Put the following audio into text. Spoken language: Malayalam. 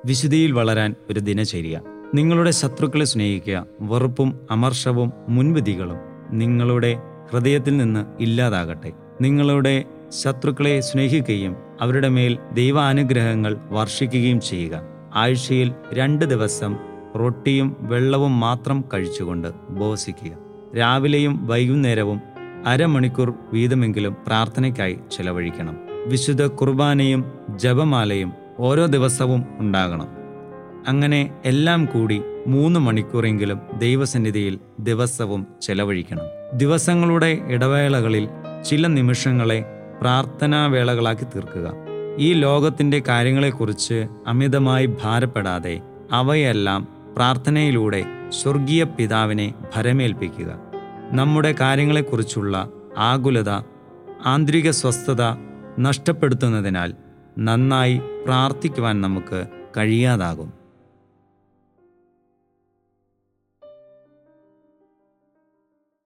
വിശുദ്ധിയിൽ വളരാൻ ഒരു ദിനചര്യ നിങ്ങളുടെ ശത്രുക്കളെ സ്നേഹിക്കുക വെറുപ്പും അമർഷവും മുൻവിധികളും നിങ്ങളുടെ ഹൃദയത്തിൽ നിന്ന് ഇല്ലാതാകട്ടെ നിങ്ങളുടെ ശത്രുക്കളെ സ്നേഹിക്കുകയും അവരുടെ മേൽ ദൈവാനുഗ്രഹങ്ങൾ വർഷിക്കുകയും ചെയ്യുക ആഴ്ചയിൽ രണ്ട് ദിവസം റൊട്ടിയും വെള്ളവും മാത്രം കഴിച്ചുകൊണ്ട് ഉപവസിക്കുക രാവിലെയും വൈകുന്നേരവും അരമണിക്കൂർ വീതമെങ്കിലും പ്രാർത്ഥനയ്ക്കായി ചെലവഴിക്കണം വിശുദ്ധ കുർബാനയും ജപമാലയും ഓരോ ദിവസവും ഉണ്ടാകണം അങ്ങനെ എല്ലാം കൂടി മൂന്ന് മണിക്കൂറെങ്കിലും ദൈവസന്നിധിയിൽ ദിവസവും ചെലവഴിക്കണം ദിവസങ്ങളുടെ ഇടവേളകളിൽ ചില നിമിഷങ്ങളെ പ്രാർത്ഥനാവേളകളാക്കി തീർക്കുക ഈ ലോകത്തിൻ്റെ കാര്യങ്ങളെക്കുറിച്ച് അമിതമായി ഭാരപ്പെടാതെ അവയെല്ലാം പ്രാർത്ഥനയിലൂടെ സ്വർഗീയ പിതാവിനെ ഭരമേൽപ്പിക്കുക നമ്മുടെ കാര്യങ്ങളെക്കുറിച്ചുള്ള ആകുലത ആന്തരിക സ്വസ്ഥത നഷ്ടപ്പെടുത്തുന്നതിനാൽ നന്നായി പ്രാർത്ഥിക്കുവാൻ നമുക്ക് കഴിയാതാകും